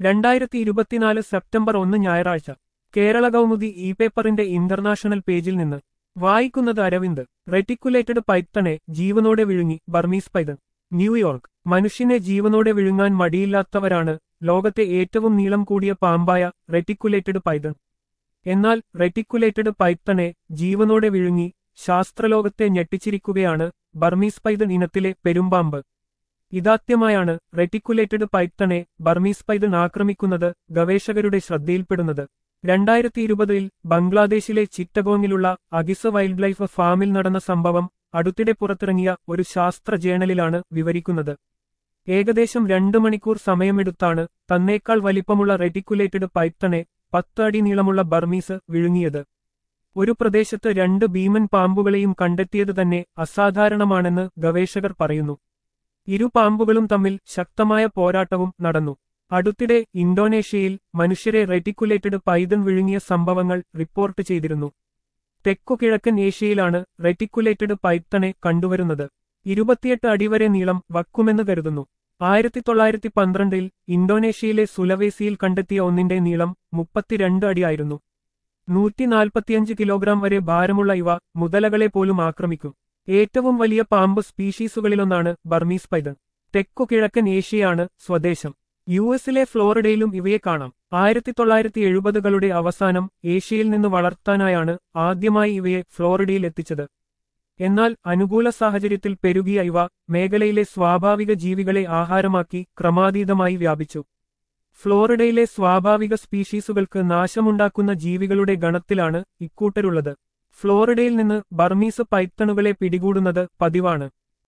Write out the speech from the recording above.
രണ്ടായിരത്തി ഇരുപത്തിനാല് സെപ്റ്റംബർ ഒന്ന് ഞായറാഴ്ച കേരള കൗമുദി ഇ പേപ്പറിന്റെ ഇന്റർനാഷണൽ പേജിൽ നിന്ന് വായിക്കുന്നത് അരവിന്ദ് റെറ്റിക്കുലേറ്റഡ് പൈത്തണെ ജീവനോടെ വിഴുങ്ങി ബർമീസ് പൈതൺ ന്യൂയോർക്ക് മനുഷ്യനെ ജീവനോടെ വിഴുങ്ങാൻ മടിയില്ലാത്തവരാണ് ലോകത്തെ ഏറ്റവും നീളം കൂടിയ പാമ്പായ റെറ്റിക്കുലേറ്റഡ് പൈതൺ എന്നാൽ റെറ്റിക്കുലേറ്റഡ് പൈത്തണെ ജീവനോടെ വിഴുങ്ങി ശാസ്ത്രലോകത്തെ ഞെട്ടിച്ചിരിക്കുകയാണ് ബർമീസ് പൈതൺ ഇനത്തിലെ പെരുമ്പാമ്പ് ഇതാദ്യമായാണ് റെറ്റിക്കുലേറ്റഡ് പൈത്തണെ ബർമീസ് പൈതൺ ആക്രമിക്കുന്നത് ഗവേഷകരുടെ ശ്രദ്ധയിൽപ്പെടുന്നത് രണ്ടായിരത്തി ഇരുപതിൽ ബംഗ്ലാദേശിലെ ചിറ്റഗോങ്ങിലുള്ള അഗിസ വൈൽഡ് ലൈഫ് ഫാമിൽ നടന്ന സംഭവം അടുത്തിടെ പുറത്തിറങ്ങിയ ഒരു ശാസ്ത്ര ജേണലിലാണ് വിവരിക്കുന്നത് ഏകദേശം രണ്ടു മണിക്കൂർ സമയമെടുത്താണ് തന്നേക്കാൾ വലിപ്പമുള്ള റെറ്റിക്കുലേറ്റഡ് പൈത്തണെ പത്ത് അടി നീളമുള്ള ബർമീസ് വിഴുങ്ങിയത് ഒരു പ്രദേശത്ത് രണ്ട് ഭീമൻ പാമ്പുകളെയും കണ്ടെത്തിയത് തന്നെ അസാധാരണമാണെന്ന് ഗവേഷകർ പറയുന്നു ഇരു പാമ്പുകളും തമ്മിൽ ശക്തമായ പോരാട്ടവും നടന്നു അടുത്തിടെ ഇന്തോനേഷ്യയിൽ മനുഷ്യരെ റെറ്റിക്കുലേറ്റഡ് പൈതൺ വിഴുങ്ങിയ സംഭവങ്ങൾ റിപ്പോർട്ട് ചെയ്തിരുന്നു തെക്കുകിഴക്കൻ ഏഷ്യയിലാണ് റെറ്റിക്കുലേറ്റഡ് പൈത്തണെ കണ്ടുവരുന്നത് ഇരുപത്തിയെട്ട് അടിവരെ നീളം വക്കുമെന്ന് കരുതുന്നു ആയിരത്തി തൊള്ളായിരത്തി പന്ത്രണ്ടിൽ ഇന്തോനേഷ്യയിലെ സുലവേസിയിൽ കണ്ടെത്തിയ ഒന്നിന്റെ നീളം മുപ്പത്തിരണ്ട് അടിയായിരുന്നു നൂറ്റിനാൽപ്പത്തിയഞ്ച് കിലോഗ്രാം വരെ ഭാരമുള്ള ഇവ മുതലകളെ പോലും ആക്രമിക്കും ഏറ്റവും വലിയ പാമ്പ് സ്പീഷീസുകളിലൊന്നാണ് ബർമീസ് പൈതൺ തെക്കു കിഴക്കൻ ഏഷ്യയാണ് സ്വദേശം യു എസിലെ ഫ്ലോറിഡയിലും ഇവയെ കാണാം ആയിരത്തി തൊള്ളായിരത്തി എഴുപതുകളുടെ അവസാനം ഏഷ്യയിൽ നിന്ന് വളർത്താനായാണ് ആദ്യമായി ഇവയെ ഫ്ലോറിഡയിൽ എത്തിച്ചത് എന്നാൽ അനുകൂല സാഹചര്യത്തിൽ പെരുകിയ ഇവ മേഖലയിലെ സ്വാഭാവിക ജീവികളെ ആഹാരമാക്കി ക്രമാതീതമായി വ്യാപിച്ചു ഫ്ലോറിഡയിലെ സ്വാഭാവിക സ്പീഷീസുകൾക്ക് നാശമുണ്ടാക്കുന്ന ജീവികളുടെ ഗണത്തിലാണ് ഇക്കൂട്ടരുള്ളത് ഫ്ലോറിഡയിൽ നിന്ന് ബർമീസ് പൈത്തണുകളെ പിടികൂടുന്നത് പതിവാണ്